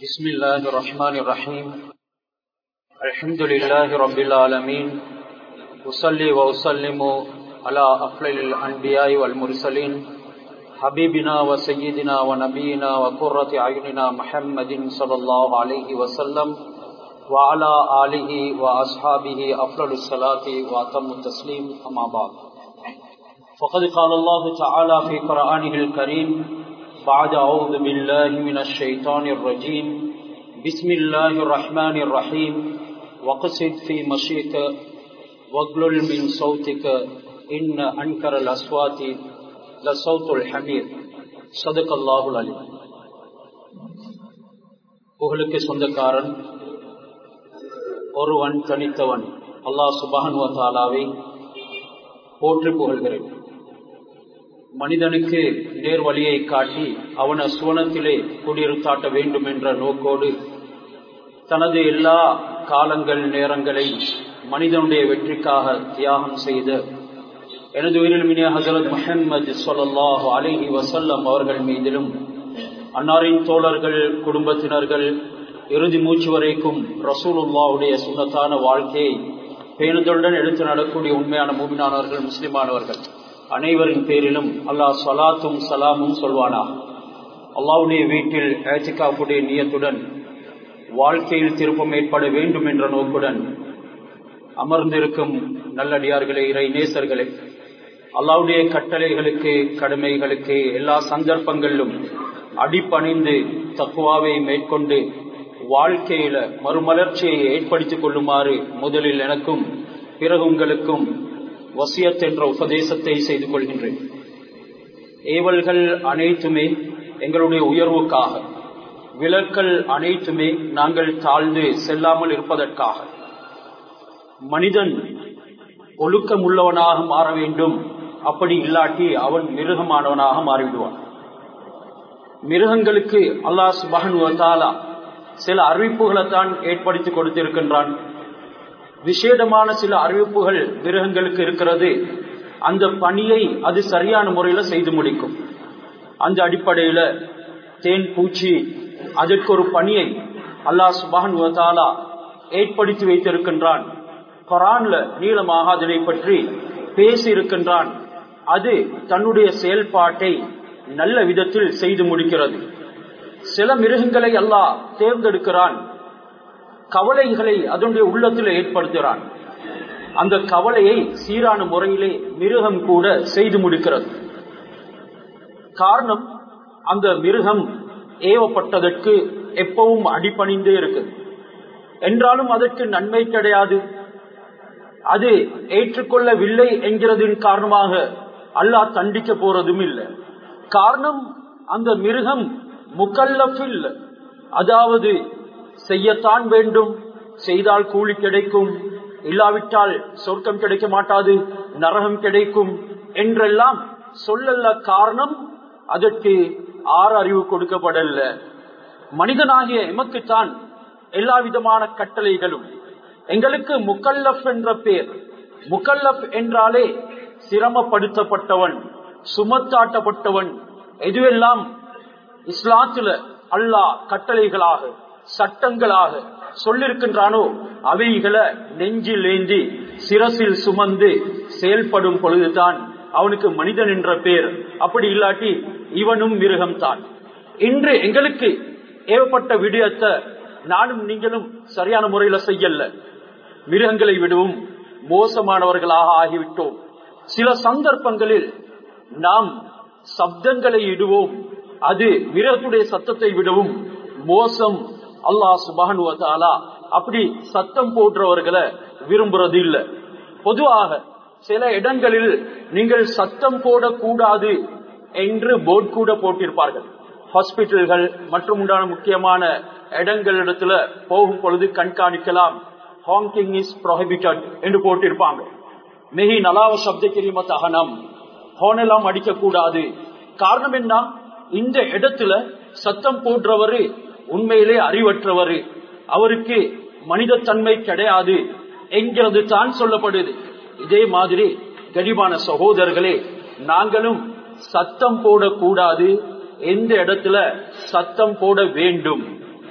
بسم الله الرحمن الرحيم الحمد لله رب العالمين أصلي وأسلم على أفضل الأنبياء والمرسلين حبيبنا وسيدنا ونبينا وقرة أعيننا محمد صلى الله عليه وسلم وعلى آله وأصحابه أفضل الصلاة وأتم التسليم أما بعد فقد قال الله تعالى في قرآنه الكريم بعد أعوذ بالله من الشيطان الرجيم بسم الله الرحمن الرحيم وقصد في مشيك واغلل من صوتك إن أنكر الأصوات لصوت الحمير صدق الله العليم புகழுக்கு சொந்தக்காரன் ஒருவன் தனித்தவன் அல்லாஹ் சுபான் தாலாவை போற்றி புகழ்கிறேன் மனிதனுக்கு நேர் வழியை காட்டி அவனை சுவனத்திலே குடியிருத்தாட்ட வேண்டும் என்ற நோக்கோடு தனது எல்லா காலங்கள் நேரங்களை மனிதனுடைய வெற்றிக்காக தியாகம் செய்த எனது உயிரில் மினிய ஹசரத் முஹம்மது சொல்லாஹு அலிஹி வசல்லம் அவர்கள் மீதிலும் அன்னாரின் தோழர்கள் குடும்பத்தினர்கள் இறுதி மூச்சு வரைக்கும் ரசூலுல்லாவுடைய சுண்ணத்தான வாழ்க்கையை பேணுதலுடன் எடுத்து நடக்கூடிய உண்மையான மூமினானவர்கள் முஸ்லிமானவர்கள் அனைவரின் பேரிலும் அல்லாஹ் சலாத்தும் சலாமும் சொல்வானா அல்லாவுடைய வீட்டில் ஏத்திகாப்புடைய நியத்துடன் வாழ்க்கையில் திருப்பம் ஏற்பட வேண்டும் என்ற நோக்குடன் அமர்ந்திருக்கும் நல்லடியார்களே இறை நேசர்களே அல்லாவுடைய கட்டளைகளுக்கு கடமைகளுக்கு எல்லா சந்தர்ப்பங்களிலும் அடிப்பணிந்து தக்குவாவை மேற்கொண்டு வாழ்க்கையில மறுமலர்ச்சியை ஏற்படுத்திக் கொள்ளுமாறு முதலில் எனக்கும் பிறகு உங்களுக்கும் வசியத் என்ற உபதேசத்தை செய்து கொள்கின்றேன் ஏவல்கள் அனைத்துமே எங்களுடைய உயர்வுக்காக விலக்கல் அனைத்துமே நாங்கள் தாழ்ந்து செல்லாமல் இருப்பதற்காக மனிதன் ஒழுக்கம் உள்ளவனாக மாற வேண்டும் அப்படி இல்லாட்டி அவன் மிருகமானவனாக மாறிவிடுவான் மிருகங்களுக்கு அல்லாஹ் சுபகன் சில அறிவிப்புகளை தான் ஏற்படுத்தி கொடுத்திருக்கின்றான் விசேடமான சில அறிவிப்புகள் மிருகங்களுக்கு இருக்கிறது அந்த பணியை அது சரியான முறையில செய்து முடிக்கும் அந்த அடிப்படையில தேன் பூச்சி அதற்கு ஒரு பணியை அல்லாஹ் சுபான் ஏற்படுத்தி வைத்திருக்கின்றான் கொரான்ல நீளமாக அதனை பற்றி பேசி இருக்கின்றான் அது தன்னுடைய செயல்பாட்டை நல்ல விதத்தில் செய்து முடிக்கிறது சில மிருகங்களை அல்லாஹ் தேர்ந்தெடுக்கிறான் கவலைகளை அதனுடைய உள்ளத்தில் ஏற்படுத்துகிறான் அந்த கவலையை சீரான முறையிலே மிருகம் கூட செய்து முடிக்கிறது காரணம் அந்த மிருகம் ஏவப்பட்டதற்கு எப்பவும் அடிப்பணிந்தே இருக்கு என்றாலும் அதற்கு நன்மை கிடையாது அது ஏற்றுக்கொள்ளவில்லை என்கிறதின் காரணமாக அல்லாஹ் தண்டிக்க போறதும் இல்லை காரணம் அந்த மிருகம் முக்கல்லஃபில் அதாவது செய்யத்தான் வேண்டும் செய்தால் கூலி கிடைக்கும் இல்லாவிட்டால் சொர்க்கம் கிடைக்க மாட்டாது நரகம் கிடைக்கும் என்றெல்லாம் சொல்லல காரணம் அதற்கு ஆறு அறிவு கொடுக்கப்படல மனிதனாகிய எமக்குத்தான் எல்லா விதமான கட்டளைகளும் எங்களுக்கு முக்கல்லப் என்ற பேர் முக்கல்லப் என்றாலே சிரமப்படுத்தப்பட்டவன் சுமத்தாட்டப்பட்டவன் எதுவெல்லாம் இஸ்லாத்துல அல்லாஹ் கட்டளைகளாக சட்டங்களாக சொல்லிருக்கின்றானோ அவைகளை நெஞ்சில் ஏந்தி சிரசில் சுமந்து செயல்படும் பொழுதுதான் அவனுக்கு மனிதன் என்ற பேர் அப்படி இல்லாட்டி இவனும் மிருகம்தான் இன்று எங்களுக்கு ஏவப்பட்ட விடயத்தை நானும் நீங்களும் சரியான முறையில செய்யல மிருகங்களை விடவும் மோசமானவர்களாக ஆகிவிட்டோம் சில சந்தர்ப்பங்களில் நாம் சப்தங்களை இடுவோம் அது மிருகத்துடைய சத்தத்தை விடவும் மோசம் அல்லாஹ் சுபானுவதாலா அப்படி சத்தம் போன்றவர்களை விரும்புறது இல்ல பொதுவாக சில இடங்களில் நீங்கள் சத்தம் போடக்கூடாது என்று போர்டு கூட போட்டிருப்பார்கள் ஹாஸ்பிட்டல்கள் மற்றும் உண்டான முக்கியமான இடங்களிடத்துல போகும் பொழுது கண்காணிக்கலாம் ஹாங்கிங் இஸ் ப்ரொஹிபிட்டட் என்று போட்டிருப்பாங்க மெஹி நலாவ சப்த கிரிமத் அகனம் ஹோனெல்லாம் அடிக்கக்கூடாது காரணம் என்ன இந்த இடத்துல சத்தம் போன்றவரு உண்மையிலே அறிவற்றவர் அவருக்கு மனித தன்மை கிடையாது என்கிறது தான் சொல்லப்படுது இதே மாதிரி கரிபான சகோதரர்களே நாங்களும் சத்தம் போடக்கூடாது எந்த இடத்துல சத்தம் போட வேண்டும்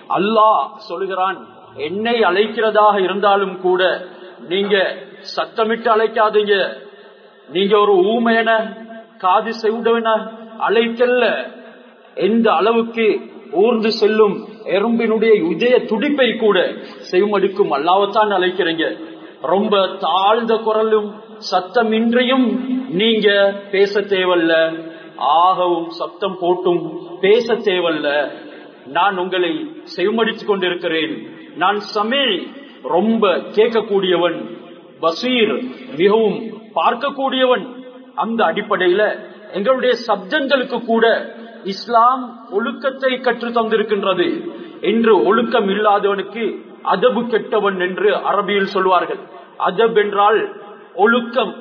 அல்லாஹ் சொல்லுகிறான் என்னை அழைக்கிறதாக இருந்தாலும் கூட நீங்க சத்தமிட்டு அழைக்காதீங்க நீங்க ஒரு ஊமையன காது செவிடவன அழைக்கல்ல எந்த அளவுக்கு ஊர்ந்து செல்லும் எறும்பினுடைய இதய துடிப்பை கூட செவிமடுக்கும் அல்லாவத்தான் அழைக்கிறீங்க ரொம்ப தாழ்ந்த குரலும் சத்தமின்றியும் நீங்க பேச தேவல்ல ஆகவும் சத்தம் போட்டும் பேச தேவல்ல நான் உங்களை செவிமடித்துக் கொண்டிருக்கிறேன் நான் சமீழ் ரொம்ப கேட்கக்கூடியவன் பசீர் மிகவும் பார்க்கக்கூடியவன் அந்த அடிப்படையில எங்களுடைய சப்தங்களுக்கு கூட இஸ்லாம் ஒழுக்கத்தை கற்று தந்திருக்கின்றது என்று ஒழுக்கம் இல்லாதவனுக்கு அதபு கெட்டவன் என்று அரபியில் சொல்வார்கள் அதப் என்றால் ஒழுக்கம்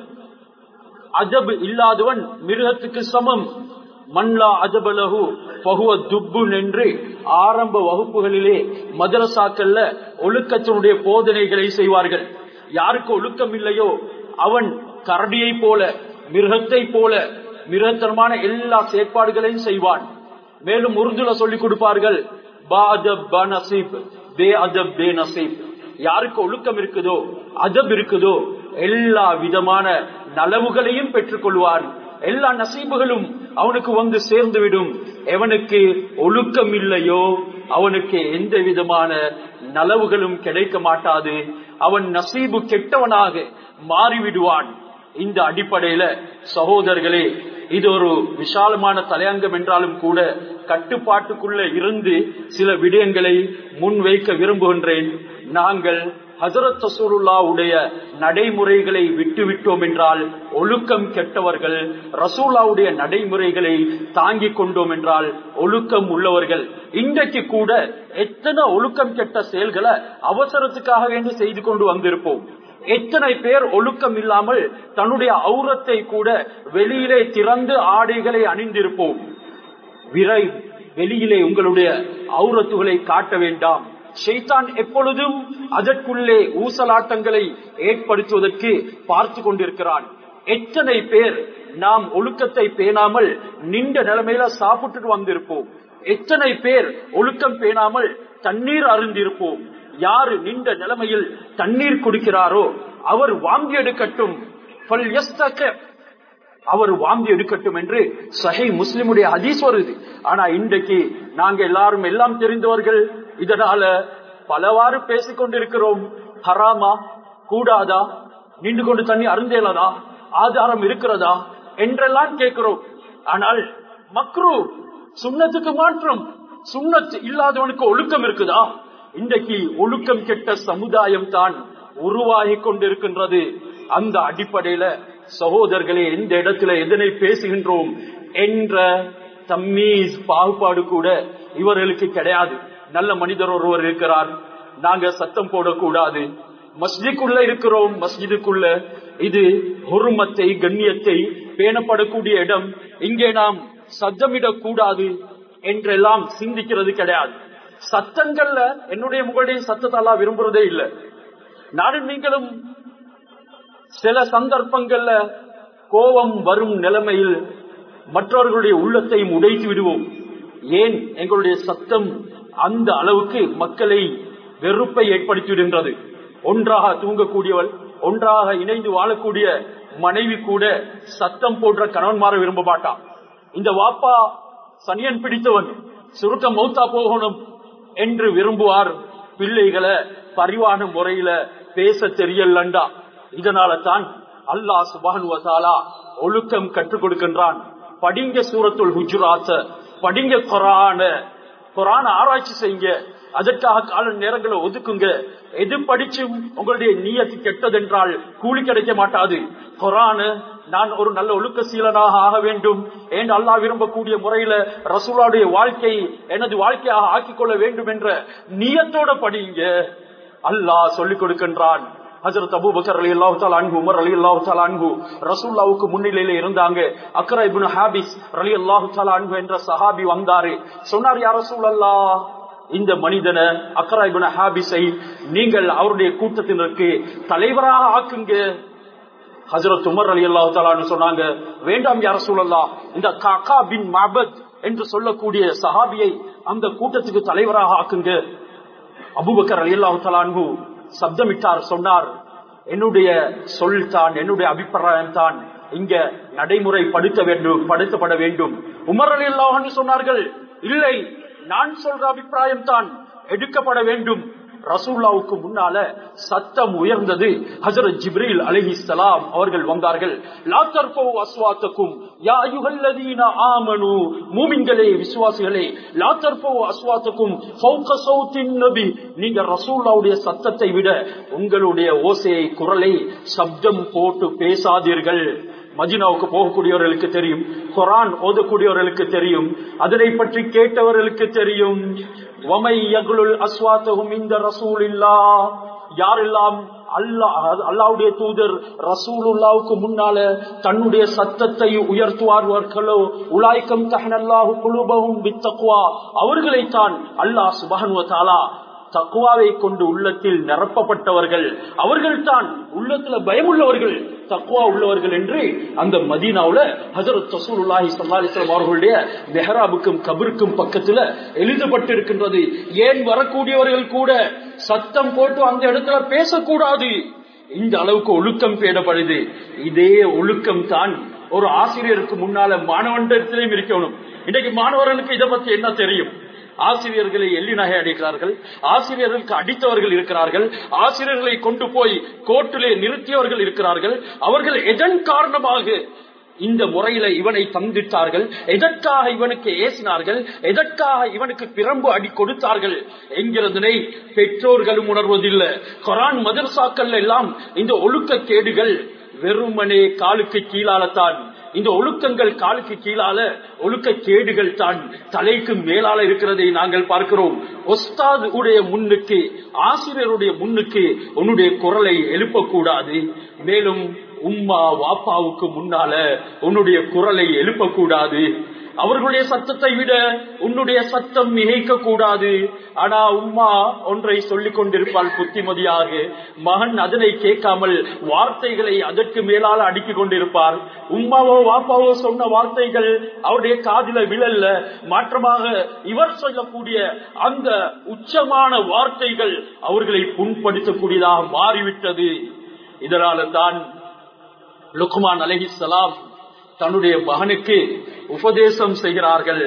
அதபு இல்லாதவன் மிருகத்துக்கு சமம் மன்லா அஜபலகு பகுவ துப்புன் என்று ஆரம்ப வகுப்புகளிலே மதரசாக்கள்ல ஒழுக்கத்தினுடைய போதனைகளை செய்வார்கள் யாருக்கு ஒழுக்கம் இல்லையோ அவன் கரடியை போல மிருகத்தை போல மிருகத்தனமான எல்லா செயற்பாடுகளையும் செய்வான் மேலும் உருதுல சொல்லிக் கொடுப்பார்கள் பா அதப் ப நசீப் பே அதப் பே நசீப் யாருக்கு ஒழுக்கம் இருக்குதோ அதப் இருக்குதோ எல்லா விதமான நலவுகளையும் பெற்றுக் கொள்வான் எல்லா நசீபுகளும் அவனுக்கு வந்து சேர்ந்துவிடும் எவனுக்கு ஒழுக்கம் இல்லையோ அவனுக்கு எந்த விதமான நலவுகளும் கிடைக்க மாட்டாது அவன் நசீபு கெட்டவனாக மாறிவிடுவான் இந்த அடிப்படையில சகோதரர்களே இது ஒரு விசாலமான தலையங்கம் என்றாலும் கூட கட்டுப்பாட்டுக்குள்ள இருந்து சில விடயங்களை முன்வைக்க விரும்புகின்றேன் நாங்கள் ஹசரத் ரசூலுல்லாவுடைய நடைமுறைகளை விட்டுவிட்டோம் என்றால் ஒழுக்கம் கெட்டவர்கள் ரசூல்லாவுடைய நடைமுறைகளை தாங்கிக் கொண்டோம் என்றால் ஒழுக்கம் உள்ளவர்கள் இன்றைக்கு கூட எத்தனை ஒழுக்கம் கெட்ட செயல்களை அவசரத்துக்காக வேண்டி செய்து கொண்டு வந்திருப்போம் எத்தனை பேர் ஒழுக்கம் இல்லாமல் தன்னுடைய அவுரத்தை கூட வெளியிலே திறந்து ஆடைகளை அணிந்திருப்போம் விரை வெளியிலே உங்களுடைய அவுரத்துகளை காட்ட வேண்டாம் ஷைத்தான் எப்பொழுதும் அதற்குள்ளே ஊசலாட்டங்களை ஏற்படுத்துவதற்கு பார்த்து கொண்டிருக்கிறான் எத்தனை பேர் நாம் ஒழுக்கத்தை பேணாமல் நின்ற நிலைமையில சாப்பிட்டுட்டு வந்திருப்போம் எத்தனை பேர் ஒழுக்கம் பேணாமல் தண்ணீர் அருந்திருப்போம் யாரு நின்ற நிலைமையில் தண்ணீர் குடிக்கிறாரோ அவர் வாங்கி எடுக்கட்டும் அவர் வாங்கி எடுக்கட்டும் என்று சஹை முஸ்லிமுடைய ஹதீஸ் வருது ஆனா இன்றைக்கு நாங்க எல்லாரும் எல்லாம் தெரிந்தவர்கள் இதனால பலவாறு பேசிக் கொண்டிருக்கிறோம் ஹராமா கூடாதா நின்று கொண்டு தண்ணி அருந்தேலதா ஆதாரம் இருக்கிறதா என்றெல்லாம் கேட்கிறோம் ஆனால் மக்ரு சுண்ணத்துக்கு மாற்றம் சுண்ணத்து இல்லாதவனுக்கு ஒழுக்கம் இருக்குதா இன்றைக்கு ஒழுக்கம் கெட்ட சமுதாயம் தான் உருவாகி கொண்டிருக்கின்றது அந்த அடிப்படையில சகோதரர்களே எந்த இடத்துல எதனை பேசுகின்றோம் என்ற தம்மீஸ் பாகுபாடு கூட இவர்களுக்கு கிடையாது நல்ல மனிதர் ஒருவர் இருக்கிறார் நாங்க சத்தம் போடக்கூடாது மஸ்ஜிக்குள்ள இருக்கிறோம் மஸ்ஜிதுக்குள்ள இது ஹொருமத்தை கண்ணியத்தை பேணப்படக்கூடிய இடம் இங்கே நாம் சத்தமிடக் கூடாது என்றெல்லாம் சிந்திக்கிறது கிடையாது சத்தங்கள்ல என்னுடைய முகடைய சத்தத்தெல்லாம் விரும்புறதே இல்லை நானும் நீங்களும் சில சந்தர்ப்பங்கள்ல கோபம் வரும் நிலைமையில் மற்றவர்களுடைய உள்ளத்தையும் உடைத்து விடுவோம் ஏன் எங்களுடைய சத்தம் அந்த அளவுக்கு மக்களை வெறுப்பை ஏற்படுத்தி விடுகின்றது ஒன்றாக தூங்கக்கூடியவள் ஒன்றாக இணைந்து வாழக்கூடிய மனைவி கூட சத்தம் போன்ற கணவன்மார விரும்ப மாட்டான் இந்த வாப்பா சனியன் பிடித்தவன் சுருக்க மௌத்தா போகணும் என்று விரும்புவார் பிள்ளைகளை பரிவான முறையில பேச தெரியலண்டா இதனால தான் அல்லாஹ் சுபானுவதாலா ஒழுக்கம் கற்றுக் கொடுக்கின்றான் படிங்க சூரத்துல் ஹுஜுராத்த படிங்க குரான குரான ஆராய்ச்சி செய்யுங்க அதற்காக கால நேரங்களை ஒதுக்குங்க எது படிச்சும் உங்களுடைய நீயத்து கெட்டதென்றால் கூலி கிடைக்க மாட்டாது குரானு நான் ஒரு நல்ல ஒழுக்க சீலனாக ஆக வேண்டும் ஏன் அல்லா விரும்பக்கூடிய முறையில ரசூலாவுடைய வாழ்க்கை எனது வாழ்க்கையாக ஆக்கிக் கொள்ள வேண்டும் என்ற நியத்தோட படிங்க அல்லாஹ் சொல்லிக் கொடுக்கின்றான் ஹசரத் அபூபக்கர் அலி அல்லாஹு அன்பு உமர் அலி அல்லாஹு அன்பு ரசூல்லாவுக்கு முன்னிலையில இருந்தாங்க அக்ரா இபுன் ஹாபிஸ் அலி அல்லாஹு அன்பு என்ற சஹாபி வந்தாரு சொன்னார் யார் ரசூல் அல்லா இந்த மனிதனை அக்ரா இபுன் ஹாபிஸை நீங்கள் அவருடைய கூட்டத்தினருக்கு தலைவராக ஆக்குங்க ஹசரத் உமர் அலி அல்லாஹு சொன்னாங்க வேண்டாம் யார சூழல்லா இந்த காக்கா பின் மபத் என்று சொல்லக்கூடிய சஹாபியை அந்த கூட்டத்துக்கு தலைவராக ஆக்குங்க அபுபக்கர் அலியல்லாஹு தலான்கு சப்தமிட்டார் சொன்னார் என்னுடைய சொல் தான் என்னுடைய அபிப்பிராயம் தான் இங்க நடைமுறைப்படுத்த வேண்டும் படுத்தப்பட வேண்டும் உமர் அலி அல்லாஹ் சொன்னார்கள் இல்லை நான் சொல்ற அபிப்பிராயம் தான் எடுக்கப்பட வேண்டும் ரசூல்லாவுக்கு முன்னால சத்தம் உயர்ந்தது ஹசரத் ஜிப்ரீல் அலஹி சலாம் அவர்கள் வந்தார்கள் லாத்தர்போ அஸ்வாத்தக்கும் யா அயுகல்லதீன ஆமனு மூமின்களே விசுவாசிகளே லாத்தர்போ அஸ்வாத்தக்கும் ஃபௌக சௌத்தின் நபி நீங்க ரசூல்லாவுடைய சத்தத்தை விட உங்களுடைய ஓசையை குரலை சப்தம் போட்டு பேசாதீர்கள் மஜினாவுக்கு போகக்கூடியவர்களுக்கு தெரியும் குரான் ஓதக்கூடியவர்களுக்கு தெரியும் அதனை பற்றி கேட்டவர்களுக்கு தெரியும் அஸ்வாத்தகும் இந்த ரசூல் இல்லா யாரெல்லாம் அல்லாவுடைய தூதர் ரசூலுல்லாவுக்கு முன்னால தன்னுடைய சத்தத்தை உயர்த்துவார்களோ உலாய்க்கம் தஹனல்லாஹு குழுபவும் வித்தக்குவா அவர்களைத்தான் அல்லாஹ் சுபஹனுவ தாலா தக்குவாவை கொண்டு உள்ளத்தில் நிரப்பப்பட்டவர்கள் அவர்கள்தான் உள்ளத்துல பயமுள்ளவர்கள் தக்குவா உள்ளவர்கள் என்று அந்த மதீனாவுல ஹசரத் தசூலுல்லாஹி சல்லாஹிஸ்லாம் அவர்களுடைய மெஹராபுக்கும் கபருக்கும் பக்கத்துல எழுதப்பட்டிருக்கின்றது ஏன் வரக்கூடியவர்கள் கூட சத்தம் போட்டு அந்த இடத்துல பேசக்கூடாது இந்த அளவுக்கு ஒழுக்கம் பேடப்படுது இதே ஒழுக்கம் தான் ஒரு ஆசிரியருக்கு முன்னால மாணவனிடத்திலையும் இருக்கணும் இன்னைக்கு மாணவர்களுக்கு இதை பத்தி என்ன தெரியும் ஆசிரியர்களை எள்ளி நகை அடிக்கிறார்கள் ஆசிரியர்களுக்கு அடித்தவர்கள் இருக்கிறார்கள் ஆசிரியர்களை கொண்டு போய் கோர்ட்டிலே நிறுத்தியவர்கள் இருக்கிறார்கள் அவர்கள் எதன் காரணமாக இந்த முறையில இவனை தந்திட்டார்கள் எதற்காக இவனுக்கு ஏசினார்கள் எதற்காக இவனுக்கு பிரம்பு அடி கொடுத்தார்கள் என்கிறதனை பெற்றோர்களும் உணர்வதில்லை கொரான் மதர்சாக்கள் எல்லாம் இந்த ஒழுக்க கேடுகள் வெறுமனே காலுக்கு கீழாலத்தான் இந்த ஒழுக்கங்கள் காலுக்கு கீழால ஒழுக்க கேடுகள் தான் தலைக்கு மேலால இருக்கிறதை நாங்கள் பார்க்கிறோம் ஒஸ்தாது உடைய முன்னுக்கு ஆசிரியருடைய முன்னுக்கு உன்னுடைய குரலை எழுப்பக்கூடாது மேலும் உம்மா வாப்பாவுக்கு முன்னால உன்னுடைய குரலை எழுப்பக்கூடாது அவர்களுடைய சத்தத்தை விட உன்னுடைய சத்தம் மிகைக்க கூடாது ஆனா உம்மா ஒன்றை சொல்லிக் கொண்டிருப்பாள் புத்திமதியாக மகன் அதனை கேட்காமல் வார்த்தைகளை அதற்கு மேலால அடுக்கிக் கொண்டிருப்பார் உம்மாவோ வாப்பாவோ சொன்ன வார்த்தைகள் அவருடைய காதில விழல்ல மாற்றமாக இவர் சொல்லக்கூடிய அந்த உச்சமான வார்த்தைகள் அவர்களை புண்படுத்தக்கூடியதாக மாறிவிட்டது இதனால தான் லுக்மான் அலஹிசலாம் தன்னுடைய மகனுக்கு உபதேசம் செய்கிறார்கள்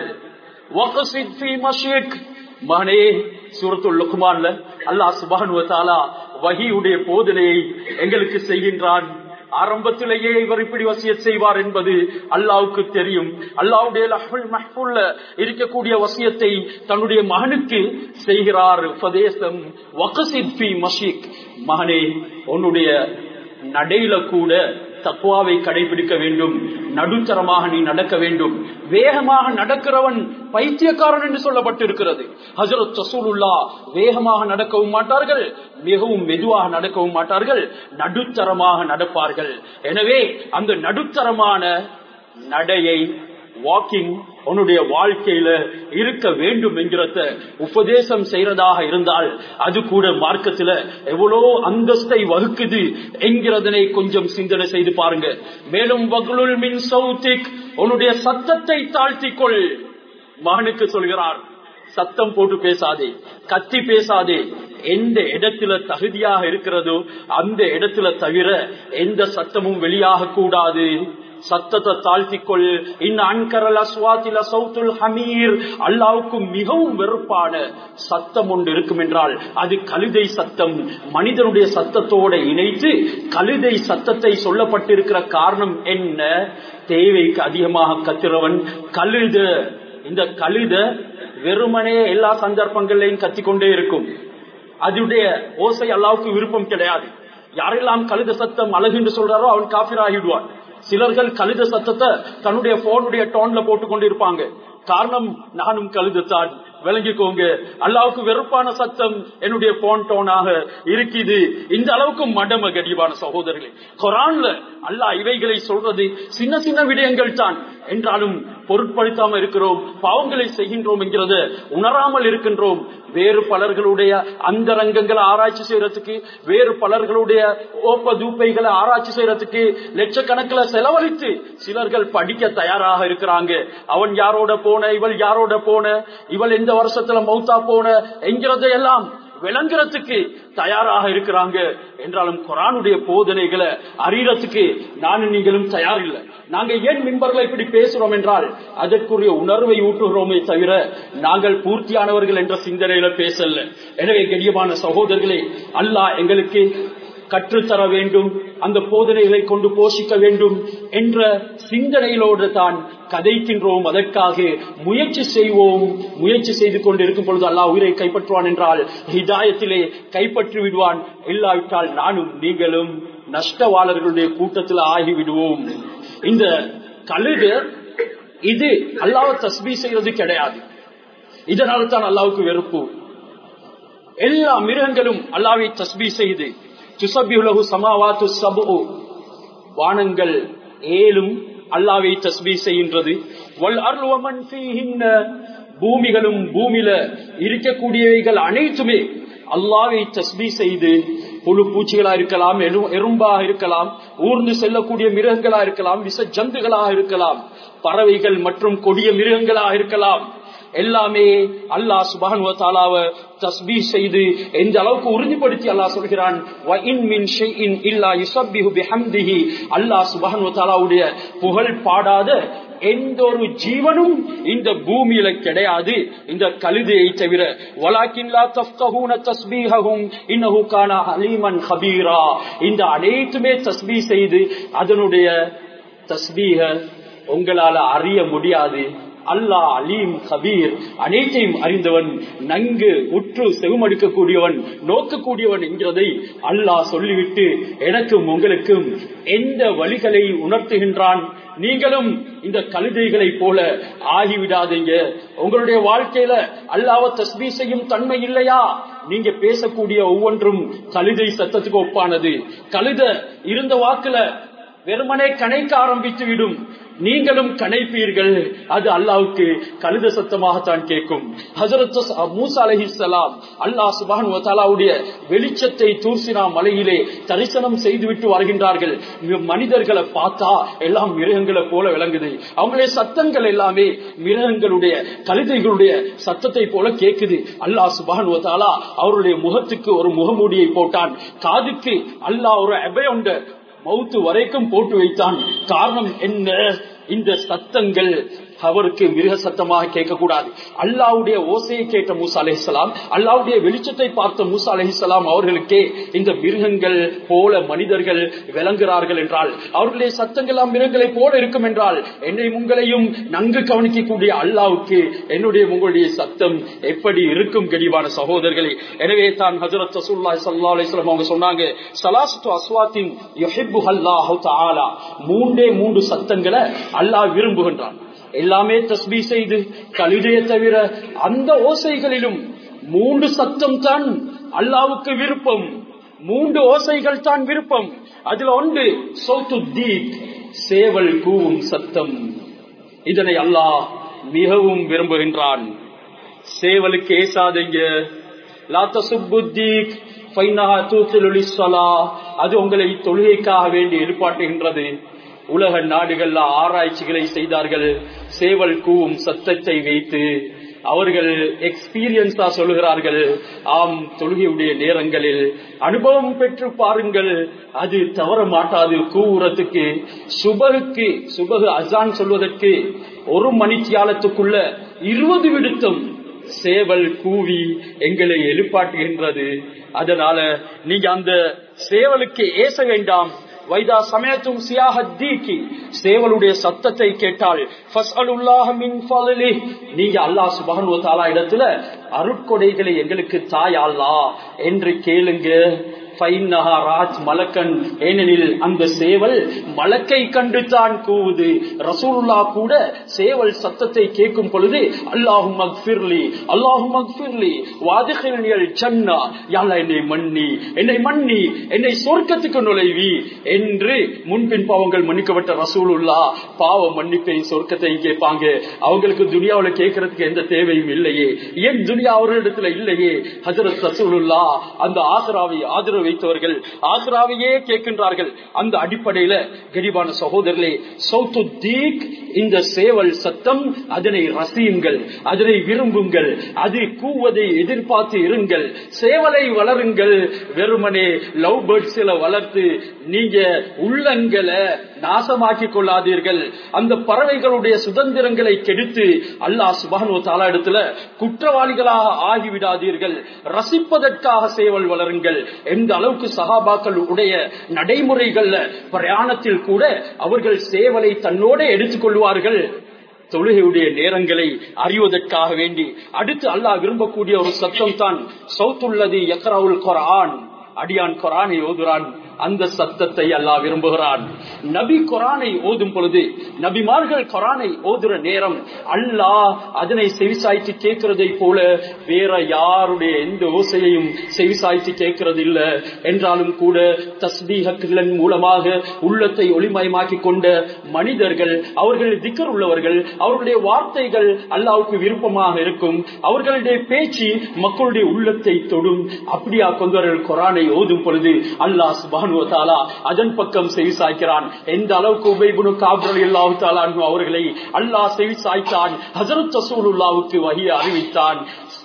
மகனே சூரத்துல் லுக்மான்ல அல்லாஹ் சுபானுவத்தாலா வகியுடைய போதனையை எங்களுக்கு செய்கின்றான் ஆரம்பத்திலேயே இவர் இப்படி வசிய செய்வார் என்பது அல்லாவுக்கு தெரியும் அல்லாவுடைய மஹ்புல்ல இருக்கக்கூடிய வசியத்தை தன்னுடைய மகனுக்கு செய்கிறார் உபதேசம் மஷிக் மகனே உன்னுடைய நடையில கூட தக்குவாவை கடைபிடிக்க வேண்டும் நடுத்தரமாக நீ நடக்க வேண்டும் வேகமாக நடக்கிறவன் பைத்தியக்காரன் என்று சொல்லப்பட்டிருக்கிறது ஹசரத் சசூலுல்லா வேகமாக நடக்கவும் மாட்டார்கள் மிகவும் மெதுவாக நடக்கவும் மாட்டார்கள் நடுத்தரமாக நடப்பார்கள் எனவே அந்த நடுத்தரமான நடையை வாக்கிங் உன்னுடைய வாழ்க்கையில இருக்க வேண்டும் என்கிறத உபதேசம் செய்யறதாக இருந்தால் அது கூட மார்க்கத்துல எவ்வளோ அந்தஸ்தை வகுக்குது என்கிறதனை கொஞ்சம் சிந்தனை செய்து பாருங்க மேலும் வகுலுல் மின் சௌத்திக் உன்னுடைய சத்தத்தை தாழ்த்திக் கொள் மகனுக்கு சொல்கிறார் சத்தம் போட்டு பேசாதே கத்தி பேசாதே எந்த இடத்துல தகுதியாக இருக்கிறதோ அந்த இடத்துல தவிர எந்த சத்தமும் வெளியாக கூடாது சத்தத்தை தாழ்த்திக்கொள் இந்த அன்கரல் அஸ்வாத்தில சவுத்துல் ஹமீர் அல்லாவுக்கு மிகவும் வெறுப்பான சத்தம் ஒன்று இருக்கும் என்றால் அது கழுதை சத்தம் மனிதனுடைய சத்தத்தோட இணைத்து கழுதை சத்தத்தை சொல்லப்பட்டிருக்கிற காரணம் என்ன தேவைக்கு அதிகமாக கத்துறவன் கழுத இந்த கழுத வெறுமனே எல்லா சந்தர்ப்பங்களையும் கத்திக்கொண்டே இருக்கும் அதனுடைய ஓசை அல்லாவுக்கு விருப்பம் கிடையாது யாரெல்லாம் கழுத சத்தம் அழகு என்று சொல்றாரோ அவன் காபிர் ஆகிடுவான் சிலர்கள் கழுத சத்தத்தை தன்னுடைய போனுடைய டோன்ல போட்டு கொண்டு இருப்பாங்க காரணம் நானும் கழுதத்தான் விளங்கிக்கோங்க அல்லாவுக்கு வெறுப்பான சத்தம் என்னுடைய போன் டோனாக இருக்குது இந்த அளவுக்கு மடம கடிவான சகோதரர்களே குரான்ல அல்லாஹ் இவைகளை சொல்றது சின்ன சின்ன விடயங்கள் தான் என்றாலும் பொருட்படுத்தாம இருக்கிறோம் பாவங்களை செய்கின்றோம் என்கிறத உணராமல் இருக்கின்றோம் வேறு பலர்களுடைய அந்தரங்கங்களை ஆராய்ச்சி செய்யறதுக்கு வேறு பலர்களுடைய ஓப்ப தூப்பைகளை ஆராய்ச்சி செய்யறதுக்கு லட்சக்கணக்கில் செலவழித்து சிலர்கள் படிக்க தயாராக இருக்கிறாங்க அவன் யாரோட போன இவள் யாரோட போன இவள் எந்த வருஷத்துல மௌத்தா போன என்கிறதையெல்லாம் விளங்குறதுக்கு தயாராக இருக்கிறாங்க என்றாலும் குரானுடைய போதனைகளை அறியறதுக்கு நானும் நீங்களும் தயார் இல்லை நாங்க ஏன் மின்பர்களை இப்படி பேசுறோம் என்றால் அதற்குரிய உணர்வை ஊட்டுகிறோமே தவிர நாங்கள் பூர்த்தியானவர்கள் என்ற சிந்தனையில பேசல எனவே கண்ணியமான சகோதரர்களே அல்லாஹ் எங்களுக்கு கற்றுத்தர வேண்டும் அந்த போதனைகளை கொண்டு போஷிக்க வேண்டும் என்ற சிந்தனையிலோடு தான் கதைக்கின்றோம் அதற்காக முயற்சி செய்வோம் முயற்சி செய்து கொண்டு இருக்கும் பொழுது அல்லாஹ் உயிரை கைப்பற்றுவான் என்றால் ஹிதாயத்திலே கைப்பற்றி விடுவான் இல்லாவிட்டால் நானும் நீங்களும் நஷ்டவாளர்களுடைய கூட்டத்தில் ஆகிவிடுவோம் இந்த கழுது இது அல்லாஹ் தஸ்பி செய்யறது கிடையாது இதனால தான் அல்லாவுக்கு வெறுப்பு எல்லா மிருகங்களும் அல்லாவை தஸ்பி செய்து துசபியுலகு சமாவாத்து சபு வானங்கள் ஏழும் அல்லாவை தஸ்பி செய்கின்றது வல் அருவமன் பூமிகளும் பூமியில இருக்கக்கூடியவைகள் அனைத்துமே அல்லாவை தஸ்பி செய்து புழு பூச்சிகளா இருக்கலாம் எறும்பாக இருக்கலாம் ஊர்ந்து செல்லக்கூடிய மிருகங்களா இருக்கலாம் விச ஜந்துகளாக இருக்கலாம் பறவைகள் மற்றும் கொடிய மிருகங்களாக இருக்கலாம் எல்லாமே அல்லாஹ் சுபஹன் தாலாவ தஸ்பீ செய்து எந்த அளவுக்கு உறுதிப்படுத்தி அல்லாஹ் சொல்கிறான் அல்லாஹ் சுபஹன் தாலாவுடைய புகழ் பாடாத எந்த ஒரு ஜீவனும் இந்த பூமியில கிடையாது இந்த கழுதையை தவிர வலாக்கின்லா தஃப்கஹூன தஸ்பீஹஹும் இன்னஹு கான ஹலீமன் ஹபீரா இந்த அனைத்துமே தஸ்பீ செய்து அதனுடைய தஸ்பீக உங்களால அறிய முடியாது அல்லாஹ் அலீம் கபீர் அனைத்தையும் அறிந்தவன் நன்கு உற்று செவமடுக்கக்கூடியவன் நோக்கக்கூடியவன் என்கிறதை அல்லாஹ் சொல்லிவிட்டு எனக்கும் உங்களுக்கும் எந்த வழிகளை உணர்த்துகின்றான் நீங்களும் இந்த கழுதைகளை போல ஆகிவிடாதீங்க உங்களுடைய வாழ்க்கையில அல்லாவ தஸ்பீ செய்யும் தன்மை இல்லையா நீங்க பேசக்கூடிய ஒவ்வொன்றும் கழுதை சத்தத்துக்கு ஒப்பானது கழுத இருந்த வாக்குல வெறுமனே கணைக்க ஆரம்பித்து விடும் நீங்களும் கணைப்பீர்கள் அது அல்லாவுக்கு கழுத சத்தமாகத்தான் கேட்கும் ஹசரத் மூசா அலஹி சலாம் அல்லாஹ் சுபானுடைய வெளிச்சத்தை தூர்சினா மலையிலே தரிசனம் செய்துவிட்டு வருகின்றார்கள் மனிதர்களை பார்த்தா எல்லாம் மிருகங்களை போல விளங்குது அவங்களுடைய சத்தங்கள் எல்லாமே மிருகங்களுடைய கழுதைகளுடைய சத்தத்தை போல கேக்குது அல்லாஹ் சுபானு தாலா அவருடைய முகத்துக்கு ஒரு முகமூடியை போட்டான் காதுக்கு அல்லாஹ் ஒரு அபயொண்ட மவுத்து வரைக்கும் போட்டு வைத்தான் காரணம் என்ன இந்த சத்தங்கள் அவருக்கு மிருக சத்தமாக கேட்கக்கூடாது அல்லாவுடைய ஓசையை கேட்ட மூசா அலஹிசலாம் அல்லாவுடைய வெளிச்சத்தை பார்த்த மூசா அலஹிசலாம் அவர்களுக்கே இந்த மிருகங்கள் போல மனிதர்கள் விளங்குகிறார்கள் என்றால் அவர்களுடைய சத்தங்கள் மிருகங்களை போல இருக்கும் என்றால் என்னை உங்களையும் நன்கு கவனிக்கக்கூடிய அல்லாவுக்கு என்னுடைய உங்களுடைய சத்தம் எப்படி இருக்கும் கடிவான சகோதரர்களே எனவே தான் ஹசரத் ரசூல்லா சல்லா அலிஸ்லாம் அவங்க சொன்னாங்க சலாஸ்து அஸ்வாத்தின் மூன்றே மூன்று சத்தங்களை அல்லாஹ் விரும்புகின்றான் எல்லாமே தஸ்பி செய்து கழுதையை தவிர அந்த ஓசைகளிலும் மூன்று சத்தம் தான் அல்லாவுக்கு விருப்பம் மூன்று ஓசைகள் தான் விருப்பம் அதுல ஒன்று சௌத்து தீப் சேவல் கூவும் சத்தம் இதனை அல்லாஹ் மிகவும் விரும்புகின்றான் சேவலுக்கு ஏசாதீங்க லாத்த சுப்புத்தீக் அது உங்களை தொழுகைக்காக வேண்டி ஏற்பாட்டுகின்றது உலக நாடுகள்ல ஆராய்ச்சிகளை செய்தார்கள் சேவல் கூவும் சத்தத்தை வைத்து அவர்கள் எக்ஸ்பீரியன்ஸா சொல்லுகிறார்கள் ஆம் தொழுகையுடைய நேரங்களில் அனுபவம் பெற்று பாருங்கள் அது தவற மாட்டாது கூவுறதுக்கு சுபகுக்கு சுபகு அசான் சொல்வதற்கு ஒரு மணித்தியாலத்துக்குள்ள இருபது விடுத்தம் சேவல் கூவி எங்களை எழுப்பாட்டுகின்றது அதனால நீங்க அந்த சேவலுக்கு ஏச வேண்டாம் வைதா சமயத்தும் சியாஹத்தீக்கி சேவலுடைய சத்தத்தை கேட்டால் நீங்க அல்லா சுபகன் தாலா இடத்துல அருட்கொடைகளை எங்களுக்கு தாய் அல்லா என்று கேளுங்க ஃபைன்னஹா ராஜ் மலக்கன் ஏனெனில் அந்த சேவல் மலக்கை கண்டு தான் கூவுது ரசூலுல்லா கூட சேவல் சத்தத்தை கேட்கும் பொழுது அல்லாஹும் மக்ஃபிர்லி அல்லாஹும் மக்ஃபிர்லி வாதிகள் சன்னா யாழ் என்னை மன்னி என்னை மன்னி என்னை சொர்க்கத்துக்கு நுழைவி என்று முன்பின் பாவங்கள் மன்னிக்கப்பட்ட ரசூலுல்லா பாவ மன்னிப்பை சொர்க்கத்தை கேட்பாங்க அவங்களுக்கு துனியாவுல கேட்கறதுக்கு எந்த தேவையும் இல்லையே ஏன் துனியா அவர்களிடத்துல இல்லையே ஹசரத் ரசூலுல்லா அந்த ஆசராவை ஆதரவு வைத்தவர்கள் ஆசராவையே கேட்கின்றார்கள் அந்த அடிப்படையில கரிபான சகோதரர்களே சௌத்து தீக் இந்த சேவல் சத்தம் அதனை ரசியுங்கள் அதனை விரும்புங்கள் அது கூவதை எதிர்பார்த்து இருங்கள் சேவலை வளருங்கள் வெறுமனே லவ் பேர்ட்ஸ்ல வளர்த்து நீங்க உள்ளங்களை நாசமாக்கி கொள்ளாதீர்கள் அந்த பறவைகளுடைய சுதந்திரங்களை கெடுத்து அல்லாஹ் சுபானு தாலா இடத்துல குற்றவாளிகளாக ஆகிவிடாதீர்கள் ரசிப்பதற்காக சேவல் வளருங்கள் எந்த அளவுக்கு சகாபாக்கள் உடைய நடைமுறைகள்ல பிரயாணத்தில் கூட அவர்கள் சேவலை தன்னோட எடுத்துக் கொள்வார்கள் தொழுகையுடைய நேரங்களை அறிவதற்காக வேண்டி அடுத்து அல்லாஹ் விரும்பக்கூடிய ஒரு சத்தம் தான் சவுத்துள்ளது எக்கராவுல் கொரான் அடியான் கொரானை ஓதுறான் அந்த சத்தத்தை அல்லாஹ் விரும்புகிறான் நபி குரானை ஓதும் பொழுது நபிமார்கள் குரானை ஓதுற நேரம் அல்லாஹ் அதனை செவிசாய்த்து கேட்கிறதை போல வேற யாருடைய எந்த ஓசையையும் செவிசாய்த்து கேட்கிறது இல்ல என்றாலும் கூட தஸ்பீகத்தின் மூலமாக உள்ளத்தை ஒளிமயமாக்கி கொண்ட மனிதர்கள் அவர்கள் திக்கர் உள்ளவர்கள் அவர்களுடைய வார்த்தைகள் அல்லாவுக்கு விருப்பமாக இருக்கும் அவர்களுடைய பேச்சு மக்களுடைய உள்ளத்தை தொடும் அப்படியா கொண்டவர்கள் குரானை ஓதும் பொழுது அல்லாஹ் சுபானுவத்தாலா அதன் பக்கம் செவி சாய்க்கிறான் எந்த அளவுக்கு உபைபுனு காபுரல் இல்லாவு தாலான் அவர்களை அல்லாஹ் செவி சாய்த்தான் ஹசரத் ரசூலுல்லாவுக்கு வகிய அறிவித்தான்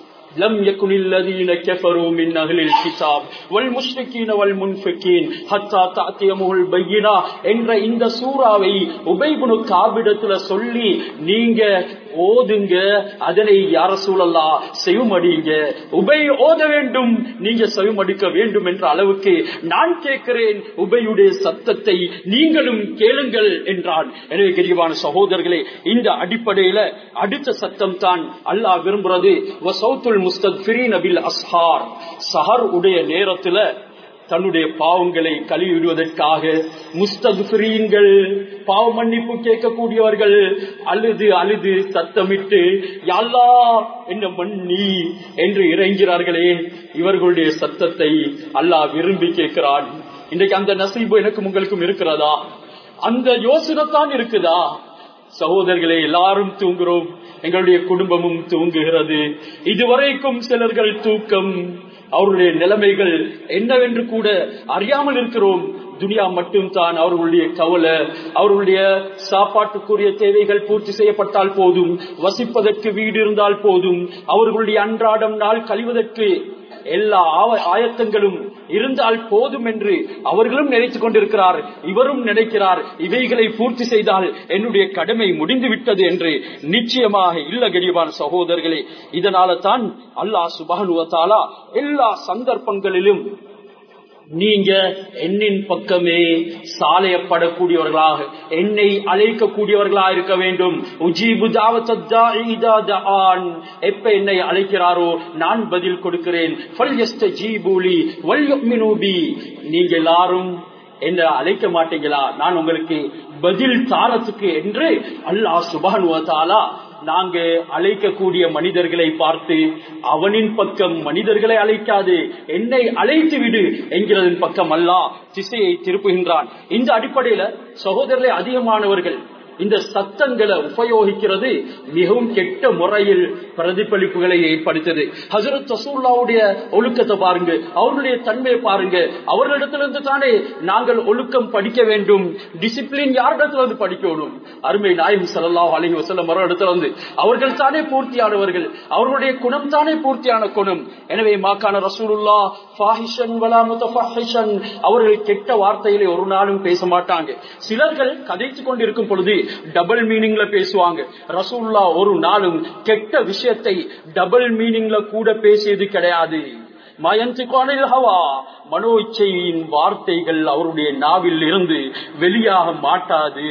لم يكن الذين كفروا من أهل الكتاب والمشركين والمنفقين حتى تأتيهم البينة என்ற இந்த சூறாவை உபைபுனு காபிடத்துல சொல்லி நீங்க ஓதுங்க அதனை யார சூழல்லா செவிமடிங்க உபை ஓத வேண்டும் நீங்க செவிமடிக்க வேண்டும் என்ற அளவுக்கு நான் கேட்கிறேன் உபையுடைய சத்தத்தை நீங்களும் கேளுங்கள் என்றான் எனவே கிரிவான சகோதரர்களே இந்த அடிப்படையில அடுத்த சத்தம் தான் அல்லாஹ் விரும்புறது வசௌத்துல் முஸ்தக்ஃபிரீன் அபில் அஸ்ஹார் சஹர் உடைய நேரத்துல தன்னுடைய பாவங்களை கழுவிடுவதற்காக முஸ்தகுரீன்கள் பாவ மன்னிப்பு கேட்கக்கூடியவர்கள் அழுது அழுது சத்தமிட்டு யாழ்லா என்ன மன்னி என்று இறங்கிறார்களே இவர்களுடைய சத்தத்தை அல்லாஹ் விரும்பி கேட்கிறான் இன்றைக்கு அந்த நசீபு எனக்கும் உங்களுக்கும் இருக்கிறதா அந்த யோசனை தான் இருக்குதா சகோதரர்களே எல்லாரும் தூங்குறோம் எங்களுடைய குடும்பமும் தூங்குகிறது இதுவரைக்கும் சிலர்கள் தூக்கம் அவருடைய நிலைமைகள் என்னவென்று கூட அறியாமல் இருக்கிறோம் துனியா மட்டும் தான் அவர்களுடைய கவலை அவர்களுடைய சாப்பாட்டுக்குரிய தேவைகள் பூர்த்தி செய்யப்பட்டால் போதும் வசிப்பதற்கு வீடு இருந்தால் போதும் அவர்களுடைய அன்றாடம் நாள் கழிவதற்கு எல்லா ஆயத்தங்களும் இருந்தால் போதும் என்று அவர்களும் நினைத்துக் கொண்டிருக்கிறார் இவரும் நினைக்கிறார் இவைகளை பூர்த்தி செய்தால் என்னுடைய கடமை முடிந்து விட்டது என்று நிச்சயமாக இல்ல கரிவான் சகோதரர்களே இதனால தான் அல்லாஹ் சுபானுவத்தாலா எல்லா சந்தர்ப்பங்களிலும் நீங்க என்னின் பக்கமே சாலையப்படக்கூடியவர்களாக என்னை அழைக்கக்கூடியவர்களாக இருக்க வேண்டும் உஜீபு எப்ப என்னை அழைக்கிறாரோ நான் பதில் கொடுக்கிறேன் நீங்க எல்லாரும் என்ன அழைக்க மாட்டீங்களா நான் உங்களுக்கு பதில் தாரத்துக்கு என்று அல்லாஹ் சுபானுவத்தாலா நாங்க அழைக்கக்கூடிய மனிதர்களை பார்த்து அவனின் பக்கம் மனிதர்களை அழைக்காது என்னை அழைத்து விடு என்கிறதன் பக்கம் அல்லா திசையை திருப்புகின்றான் இந்த அடிப்படையில சகோதரர்களை அதிகமானவர்கள் இந்த சத்தங்களை உபயோகிக்கிறது மிகவும் கெட்ட முறையில் பிரதிபலிப்புகளை ஏற்படுத்தது ஹசரத் ரசூல்லாவுடைய ஒழுக்கத்தை பாருங்க அவர்களுடைய தன்மையை பாருங்க அவர்களிடத்திலிருந்து தானே நாங்கள் ஒழுக்கம் படிக்க வேண்டும் டிசிப்ளின் யாரிடத்துல இருந்து படிக்கணும் அருமை நாயகம் சல்லாஹ் அலஹி வசல்லம் இடத்துல வந்து அவர்கள் தானே பூர்த்தியானவர்கள் அவர்களுடைய குணம் தானே பூர்த்தியான குணம் எனவே மாக்கான ரசூலுல்லா ஃபாஹிஷன் வலா முத்தஃபாஹிஷன் அவர்கள் கெட்ட வார்த்தைகளை ஒரு நாளும் பேச மாட்டாங்க சிலர்கள் கதைத்துக் கொண்டிருக்கும் பொழுது டபுள் மீனிங்ல பேசுவாங்க ரசூல்லா ஒரு நாளும் கெட்ட விஷயத்தை டபுள் மீனிங்ல கூட பேசியது கிடையாது மனோ இச்சையின் வார்த்தைகள் அவருடைய நாவில் இருந்து வெளியாக மாட்டாது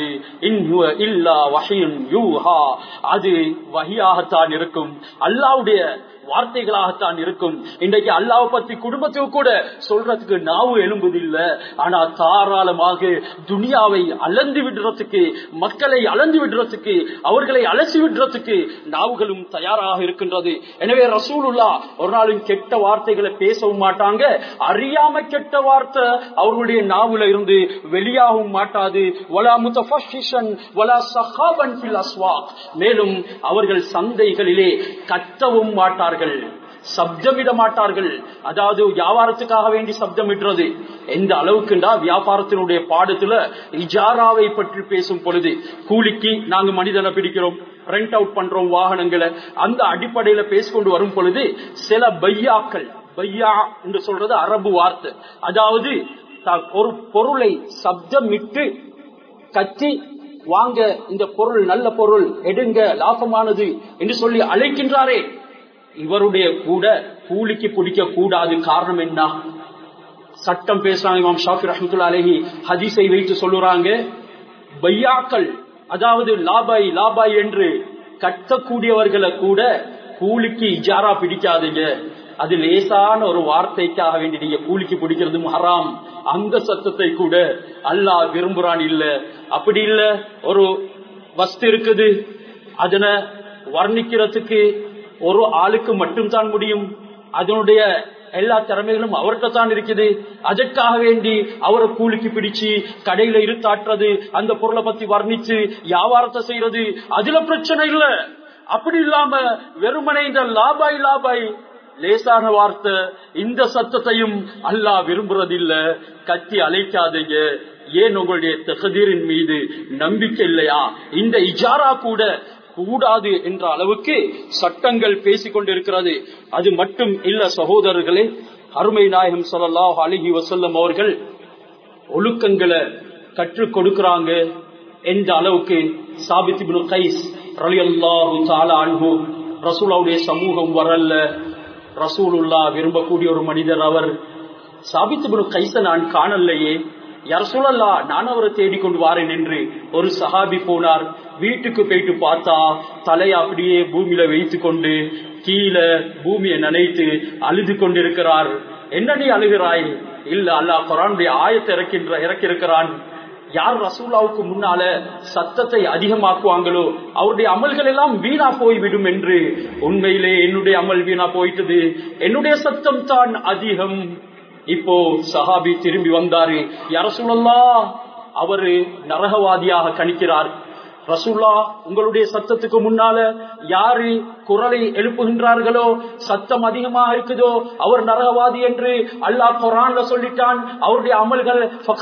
இல்லா வகையும் யூஹா அது வகையாகத்தான் இருக்கும் அல்லாவுடைய வார்த்தைகளாகத்தான் இருக்கும் இன்றைக்கு அல்லாவை பத்தி குடும்பத்துக்கு கூட சொல்றதுக்கு நாவு எழும்புதில்லை ஆனா தாராளமாக துனியாவை அளந்து விடுறதுக்கு மக்களை அளந்து விடுறதுக்கு அவர்களை அலசி விடுறதுக்கு நாவுகளும் தயாராக இருக்கின்றது எனவே ரசூலுல்லா ஒரு நாளும் கெட்ட வார்த்தைகளை பேசவும் மாட்டாங்க அறியாம கெட்ட வார்த்தை அவர்களுடைய நாவுல இருந்து வெளியாகவும் மாட்டாது வலா முத்தஃபஷிஷன் வலா சஹாபன் ஃபில் அஸ்வாக் மேலும் அவர்கள் சந்தைகளிலே கத்தவும் மாட்டார்கள் சப்தமிட மாட்டார்கள் அதாவது வியாபாரத்துக்காக வேண்டி சப்தமிடுறது எந்த அளவுக்குண்டா வியாபாரத்தினுடைய பாடத்துல இஜாராவை பற்றி பேசும் பொழுது கூலிக்கு நாங்க மனிதனை பிடிக்கிறோம் ரெண்ட் அவுட் பண்றோம் வாகனங்களை அந்த அடிப்படையில பேசிக்கொண்டு வரும் பொழுது சில பையாக்கள் பையா என்று சொல்றது அரபு வார்த்தை அதாவது ஒரு பொருளை சப்தமிட்டு கத்தி வாங்க இந்த பொருள் நல்ல பொருள் எடுங்க லாபமானது என்று சொல்லி அழைக்கின்றாரே இவருடைய கூட கூலிக்கு பிடிக்க கூடாது காரணம் என்ன சட்டம் பேசுறாங்க இமாம் ஷாஃபி ரஹமத்துல்லா அலஹி ஹதீஸை வைத்து சொல்லுறாங்க பையாக்கள் அதாவது லாபாய் லாபாய் என்று கட்டக்கூடியவர்களை கூட கூலிக்கு இஜாரா பிடிக்காதுங்க அது லேசான ஒரு வார்த்தைக்காக வேண்டி நீங்க கூலிக்கு பிடிக்கிறது ஹராம் அந்த சத்தத்தை கூட அல்லாஹ் விரும்புறான் இல்ல அப்படி இல்ல ஒரு வஸ்து இருக்குது அதனை வர்ணிக்கிறதுக்கு ஒரு ஆளுக்கு மட்டும்தான் முடியும் அதனுடைய எல்லா திறமைகளும் அவர்கிட்ட தான் இருக்குது அதற்காக வேண்டி அவரை கூலிக்கு பிடிச்சு கடையில இருத்தாட்டுறது அந்த பொருளை பத்தி வர்ணிச்சு வியாபாரத்தை செய்யறது அதுல பிரச்சனை இல்ல அப்படி இல்லாம வெறுமனை இந்த லாபாய் லாபாய் லேசான வார்த்தை இந்த சத்தத்தையும் அல்லாஹ் விரும்புறதில்ல கத்தி அழைக்காதீங்க ஏன் உங்களுடைய தகதீரின் மீது நம்பிக்கை இல்லையா இந்த இஜாரா கூட கூடாது என்ற அளவுக்கு சட்டங்கள் பேசிக் கொண்டிருக்கிறது அது மட்டும் இல்ல சகோதரர்களே அருமை நாயகம் சொல்லலாஹ் அழகி வசல்லம் அவர்கள் ஒழுக்கங்களை கற்றுக் கொடுக்கிறாங்க எந்த அளவுக்கு சாபித் கைஸ் ரலி அல்லாஹு தாலா அன்பு ரசூலாவுடைய சமூகம் வரல ரசூலுல்லா விரும்பக்கூடிய ஒரு மனிதர் அவர் சாபித்து கைச நான் காணலையே யார் சொல்லலா நான் அவரை தேடிக்கொண்டு வாரேன் என்று ஒரு சஹாபி போனார் வீட்டுக்கு போயிட்டு பார்த்தா தலையை அப்படியே பூமியில வைத்து கொண்டு கீழே பூமியை நினைத்து அழுது கொண்டிருக்கிறார் என்ன நீ அழுகிறாய் இல்ல அல்லாஹ் குரானுடைய ஆயத்தை இறக்கின்ற இறக்கிருக்கிறான் யார் ரசூலாவுக்கு முன்னால சத்தத்தை அதிகமாக்குவாங்களோ அவருடைய அமல்கள் எல்லாம் வீணா போய்விடும் என்று உண்மையிலே என்னுடைய அமல் வீணா போயிட்டது என்னுடைய சத்தம் தான் அதிகம் இப்போ சஹாபி திரும்பி வந்தாரு அரசுல்லா அவரு நரகவாதியாக கணிக்கிறார் ரசூல்லா உங்களுடைய சத்தத்துக்கு முன்னால யாரு குரலை எழுப்புகின்றார்களோ சத்தம் அதிகமாக இருக்குதோ அவர் நரகவாதி என்று அல்லாஹ் குரான்ல சொல்லிட்டான் அவருடைய அமல்கள்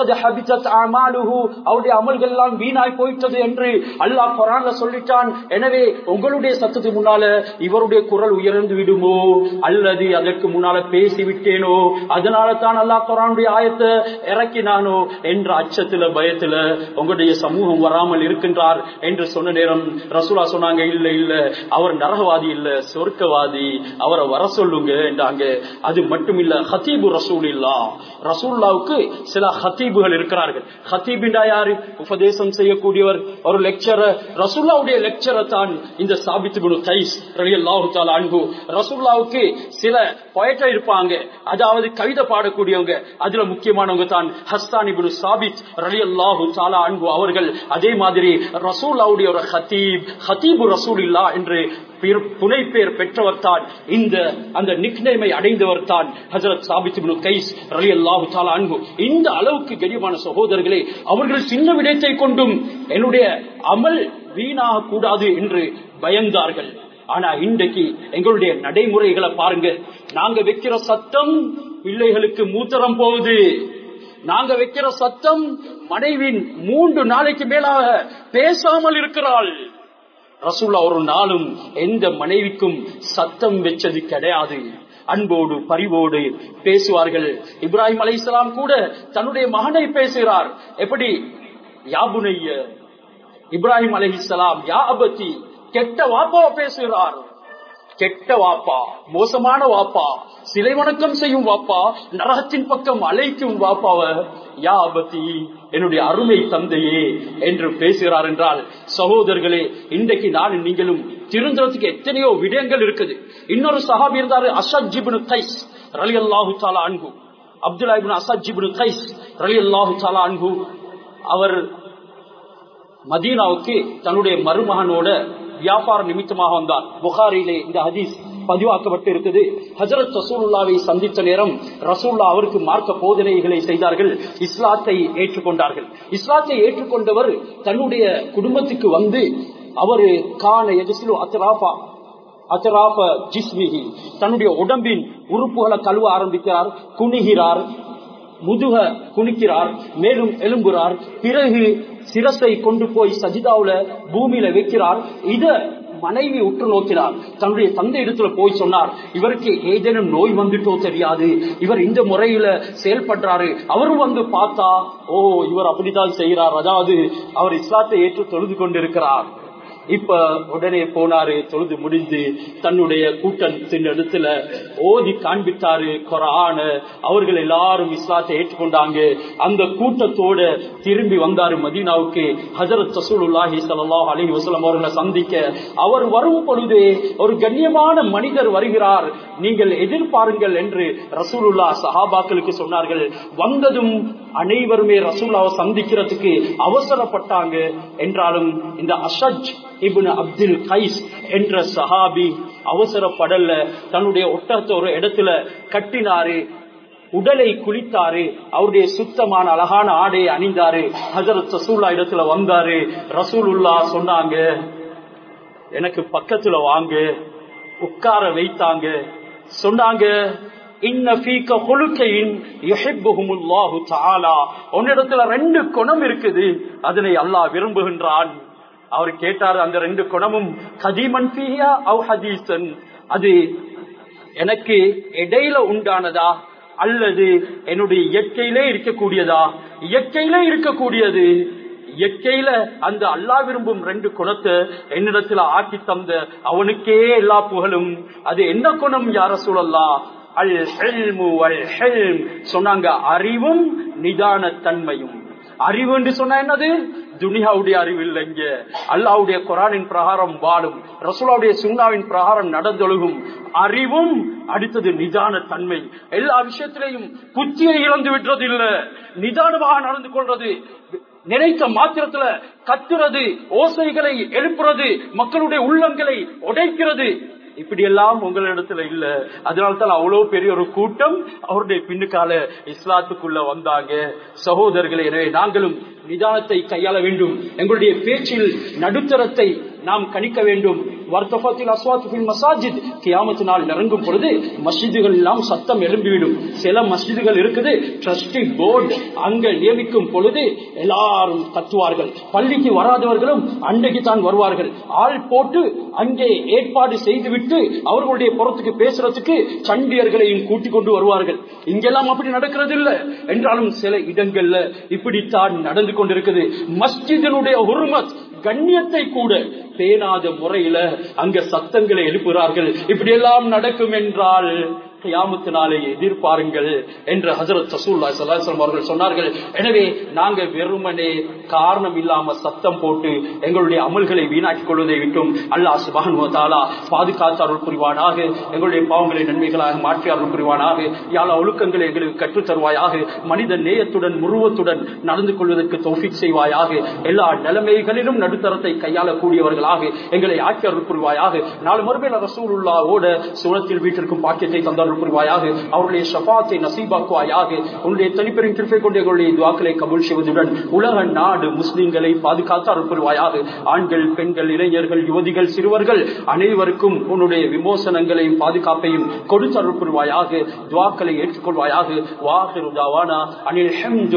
அவருடைய அமல்கள் எல்லாம் வீணாய் போயிட்டது என்று அல்லாஹ் குரான்ல சொல்லிட்டான் எனவே உங்களுடைய சத்தத்துக்கு முன்னால இவருடைய குரல் உயர்ந்து விடுமோ அல்லது அதற்கு முன்னால பேசி விட்டேனோ அதனால தான் அல்லாஹ் குரானுடைய ஆயத்தை இறக்கினானோ என்ற அச்சத்துல பயத்துல உங்களுடைய சமூகம் வராமல் இருக்கின்றார் என்று சொன்ன நேரம் ரசூலா சொன்னாங்க இல்ல இல்ல அவர் நரகவாதி இல்ல சொர்க்கவாதி அவரை வர சொல்லுங்க என்றாங்க அது மட்டும் இல்ல ஹத்தீபு ரசூல் இல்லா ரசூல்லாவுக்கு சில ஹத்தீபுகள் இருக்கிறார்கள் ஹத்தீபிண்டா யாரு உபதேசம் செய்யக்கூடியவர் ஒரு லெக்சரர் ரசூல்லாவுடைய லெக்சரை தான் இந்த சாபித்து குணு கைஸ் ரலியல்லாஹு தாலா அன்பு ரசூல்லாவுக்கு சில பொயட்டா இருப்பாங்க அதாவது கவிதை பாடக்கூடியவங்க அதுல முக்கியமானவங்க தான் ஹஸ்தானி குணு சாபித் ரலியல்லாஹு தாலா அன்பு அவர்கள் அதே மாதிரி ரசூல்லாவுடைய ஒரு ஹத்தீப் ஹத்தீபு ரசூல் இல்லா என்று புனை பேர் பெற்றவர் தான் இந்த அந்த நிக்னேமை அடைந்தவர் தான் ஹசரத் சாபித் கைஸ் ரலி அல்லாஹு தாலா அன்பு இந்த அளவுக்கு கனியமான சகோதரர்களே அவர்கள் சின்ன விடயத்தை கொண்டும் என்னுடைய அமல் வீணாக கூடாது என்று பயந்தார்கள் ஆனா இன்றைக்கு எங்களுடைய நடைமுறைகளை பாருங்க நாங்க வைக்கிற சத்தம் பிள்ளைகளுக்கு மூத்தரம் போகுது நாங்க வைக்கிற சத்தம் மனைவின் மூன்று நாளைக்கு மேலாக பேசாமல் இருக்கிறாள் ரசூல்லா ஒரு நாளும் எந்த மனைவிக்கும் சத்தம் வச்சது கிடையாது அன்போடு பரிவோடு பேசுவார்கள் இப்ராஹிம் அலை கூட தன்னுடைய மகனை பேசுகிறார் எப்படி யாபுனைய இப்ராஹிம் அலைஹிஸ்லாம் யா அபத்தி கெட்ட வாப்பாவை பேசுகிறார் கெட்ட வாப்பா மோசமான வாப்பா சிலை வணக்கம் செய்யும் வாப்பா நரகத்தின் பக்கம் அழைக்கும் வாப்பாவ யா அபத்தி என்னுடைய அருமை தந்தையே என்று பேசுகிறார் என்றால் சகோதரர்களே இன்றைக்கு நான் நீங்களும் திருந்துறதுக்கு எத்தனையோ விடயங்கள் இருக்குது இன்னொரு சஹாபி இருந்தாரு அசஜிபின் கைஸ் ரலி அல்லாஹு தாலா அன்பு அப்துல்லா இபின் அசஜிபின் கைஸ் ரலி அல்லாஹு தாலா அன்பு அவர் மதீனாவுக்கு தன்னுடைய மருமகனோட வியாபார நிமித்தமாக வந்தார் புகாரிலே இந்த ஹதீஸ் பதிவாக்கப்பட்டு இருக்குது ஹஜரத் ரசூலுல்லாவை சந்தித்த நேரம் ரசூல்லா அவருக்கு மார்க்க போதனைகளை செய்தார்கள் இஸ்லாத்தை ஏற்றுக்கொண்டார்கள் இஸ்லாத்தை ஏற்றுக்கொண்டவர் தன்னுடைய குடும்பத்துக்கு வந்து அவரு கான எதிசிலு அத்தராபா அத்தராப ஜிஸ்மிஹி தன்னுடைய உடம்பின் உறுப்புகளை கழுவ ஆரம்பிக்கிறார் குனிகிறார் முதுக குனிக்கிறார் மேலும் எழும்புறார் பிறகு சிரசை கொண்டு போய் சஜிதாவுல பூமியில வைக்கிறார் இத மனைவி உற்று நோக்கிறார் தன்னுடைய தந்தை இடத்துல போய் சொன்னார் இவருக்கு ஏதேனும் நோய் வந்துட்டோ தெரியாது இவர் இந்த முறையில செயல்படுறாரு அவரும் வந்து பார்த்தா ஓ இவர் அப்படித்தான் செய்யறார் அதாவது அவர் இஸ்லாத்தை ஏற்று தொழுது கொண்டிருக்கிறார் இப்ப உடனே போனாரு தொழுது முடிந்து தன்னுடைய கூட்டத்தின் இடத்துல ஓதி காண்பித்தாரு கொரான அவர்கள் எல்லாரும் இஸ்லாத்தை ஏற்றுக்கொண்டாங்க அந்த கூட்டத்தோட திரும்பி வந்தாரு மதீனாவுக்கு ஹசரத் ரசூலுல்லாஹி ஸல்லல்லாஹு அலைஹி வஸல்லம் அவர்களை சந்திக்க அவர் வரும் பொழுது ஒரு கண்ணியமான மனிதர் வருகிறார் நீங்கள் எதிர்பாருங்கள் என்று ரசூலுல்லா சஹாபாக்களுக்கு சொன்னார்கள் வந்ததும் அனைவருமே ரசூலாவை சந்திக்கிறதுக்கு அவசரப்பட்டாங்க என்றாலும் இந்த அஷஜ் இப்னு அப்துல் கைஸ் என்ற சஹாபி அவசரப்படல தன்னுடைய ஒட்டத்தை ஒரு இடத்துல கட்டினாரு உடலை குளித்தாரு அவருடைய சுத்தமான அழகான ஆடையை அணிந்தாரு ஹசரத் ரசூல்லா இடத்துல வந்தாரு ரசூலுல்லா சொன்னாங்க எனக்கு பக்கத்துல வாங்க உட்கார வைத்தாங்க சொன்னாங்க உன்னிடத்துல ரெண்டு குணம் இருக்குது அதனை அல்லாஹ் விரும்புகின்றான் அவர் கேட்டார் அந்த ரெண்டு குணமும் கதீமன் பீயா அவ் ஹதீசன் அது எனக்கு இடையில உண்டானதா அல்லது என்னுடைய இயற்கையிலே இருக்கக்கூடியதா இயற்கையிலே இருக்கக்கூடியது இயற்கையில அந்த அல்லா விரும்பும் ரெண்டு குணத்தை என்னிடத்துல ஆக்கி தந்த அவனுக்கே எல்லா புகழும் அது என்ன குணம் யார சூழல்லா அல் ஹெல்மு அல் ஹெல்ம் சொன்னாங்க அறிவும் நிதான தன்மையும் அறிவு என்று சொன்ன என்னது துனியாவுடைய அறிவு இல்லைங்க அல்லாவுடைய குரானின் பிரகாரம் வாழும் ரசூலாவுடைய சுண்ணாவின் பிரகாரம் நடந்தொழுகும் அறிவும் அடுத்தது நிதான தன்மை எல்லா விஷயத்திலையும் புத்தியை இழந்து விடுறது இல்ல நிதானமாக நடந்து கொள்றது நினைத்த மாத்திரத்துல கத்துறது ஓசைகளை எழுப்புறது மக்களுடைய உள்ளங்களை உடைக்கிறது இப்படி எல்லாம் உங்களிடத்துல இல்ல அதனால்தான் அவ்வளவு பெரிய ஒரு கூட்டம் அவருடைய பின்னுக்கால இஸ்லாத்துக்குள்ள வந்தாங்க சகோதரர்களே எனவே நாங்களும் நிதானத்தை கையாள வேண்டும் எங்களுடைய பேச்சில் நடுத்தரத்தை நாம் கணிக்க வேண்டும் வர்த்தகத்தில் அஸ்வாத்துபின் மசாஜித் கியாமத்து நாள் நெருங்கும் பொழுது மஸ்ஜிதுகள் எல்லாம் சத்தம் எழும்பிவிடும் சில மஸ்ஜிதுகள் இருக்குது ட்ரஸ்டி போர்டு அங்க நியமிக்கும் பொழுது எல்லாரும் கத்துவார்கள் பள்ளிக்கு வராதவர்களும் அன்றைக்கு தான் வருவார்கள் ஆள் போட்டு அங்கே ஏற்பாடு செய்துவிட்டு அவர்களுடைய புறத்துக்கு பேசுறதுக்கு சண்டியர்களையும் கூட்டிக் கொண்டு வருவார்கள் இங்கெல்லாம் அப்படி நடக்கிறது இல்ல என்றாலும் சில இடங்கள்ல இப்படித்தான் நடந்து கொண்டிருக்குது மஸ்ஜிதனுடைய உருமத் கண்ணியத்தை கூட பேணாத முறையில அங்க சத்தங்களை எழுப்புகிறார்கள் இப்படி எல்லாம் நடக்கும் என்றால் கியாமத்து நாளை எதிர்பாருங்கள் என்று ஹசரத் சசூல்லா சல்லாஹம் அவர்கள் சொன்னார்கள் எனவே நாங்க வெறுமனே காரணம் இல்லாம சத்தம் போட்டு எங்களுடைய அமல்களை வீணாக்கிக் கொள்வதை விட்டும் அல்லாஹ் சுபானுவதாலா பாதுகாத்து அருள் புரிவானாக எங்களுடைய பாவங்களை நன்மைகளாக மாற்றி அருள் புரிவானாக யாழ ஒழுக்கங்களை எங்களுக்கு கற்றுத் தருவாயாக மனித நேயத்துடன் முருவத்துடன் நடந்து கொள்வதற்கு தௌஃபிக் செய்வாயாக எல்லா நிலைமைகளிலும் நடுத்தரத்தை கையாளக்கூடியவர்களாக எங்களை ஆக்கி அருள் புரிவாயாக நாலு மறுபடியும் ரசூலுல்லாவோட சூழத்தில் வீட்டிற்கும் பாக்கியத்தை தந்தார் அருள் புரிவாயாக அவருடைய ஷபாத்தை நசீபாக்குவாயாக உன்னுடைய தனிப்பெரும் கிருப்பை கொண்டு எங்களுடைய துவாக்களை கபூல் செய்வதுடன் உலக நாடு முஸ்லிம்களை பாதுகாத்து அருள் புரிவாயாக ஆண்கள் பெண்கள் இளைஞர்கள் யுவதிகள் சிறுவர்கள் அனைவருக்கும் உன்னுடைய விமோசனங்களையும் பாதுகாப்பையும் கொடுத்து அருள் புரிவாயாக துவாக்களை ஏற்றுக்கொள்வாயாக வாஹிருதாவானா அனில்